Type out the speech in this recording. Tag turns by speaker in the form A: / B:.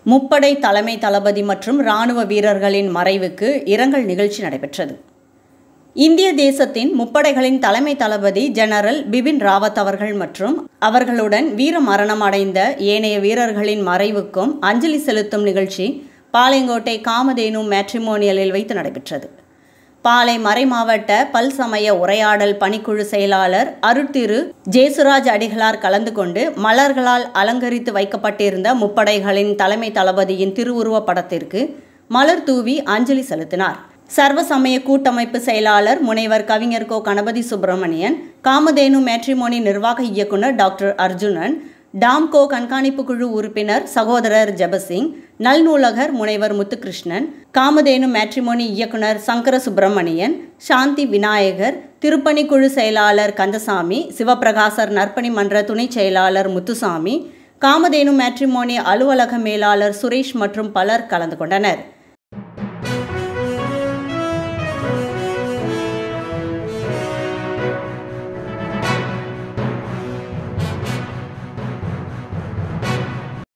A: முப்படை தலைமை தளபதி மற்றும் இராணுவ வீரர்களின் மறைவுக்கு இரங்கல் நிகழ்ச்சி நடைபெற்றது இந்திய தேசத்தின் முப்படைகளின் தலைமை தளபதி ஜெனரல் பிபின் ராவத் அவர்கள் மற்றும் அவர்களுடன் வீர மரணம் அடைந்த ஏனைய வீரர்களின் மறைவுக்கும் அஞ்சலி செலுத்தும் நிகழ்ச்சி பாளையங்கோட்டை காமதேனு மேட்ரிமோனியலில் வைத்து நடைபெற்றது பாலை மறைமாவட்ட பல்சமய உரையாடல் பணிக்குழு செயலாளர் அருட்திரு ஜேசுராஜ் அடிகளார் கலந்து கொண்டு மலர்களால் அலங்கரித்து வைக்கப்பட்டிருந்த முப்படைகளின் தலைமை தளபதியின் திருவுருவப் படத்திற்கு மலர் தூவி அஞ்சலி செலுத்தினார் சர்வசமய கூட்டமைப்பு செயலாளர் முனைவர் கவிஞர் கோ கணபதி சுப்பிரமணியன் காமதேனு மேட்ரிமோனி நிர்வாக இயக்குனர் டாக்டர் அர்ஜுனன் டாம்கோ கண்காணிப்பு குழு உறுப்பினர் சகோதரர் ஜெபசிங் நல்நூலகர் முனைவர் முத்துகிருஷ்ணன் காமதேனு மேட்ரிமோனி இயக்குனர் சங்கர சுப்பிரமணியன் சாந்தி விநாயகர் திருப்பணிக்குழு செயலாளர் கந்தசாமி சிவபிரகாசர் நற்பணி மன்ற துணை செயலாளர் முத்துசாமி காமதேனு மேட்ரிமோனி அலுவலக மேலாளர் சுரேஷ் மற்றும் பலர் கலந்து கொண்டனர்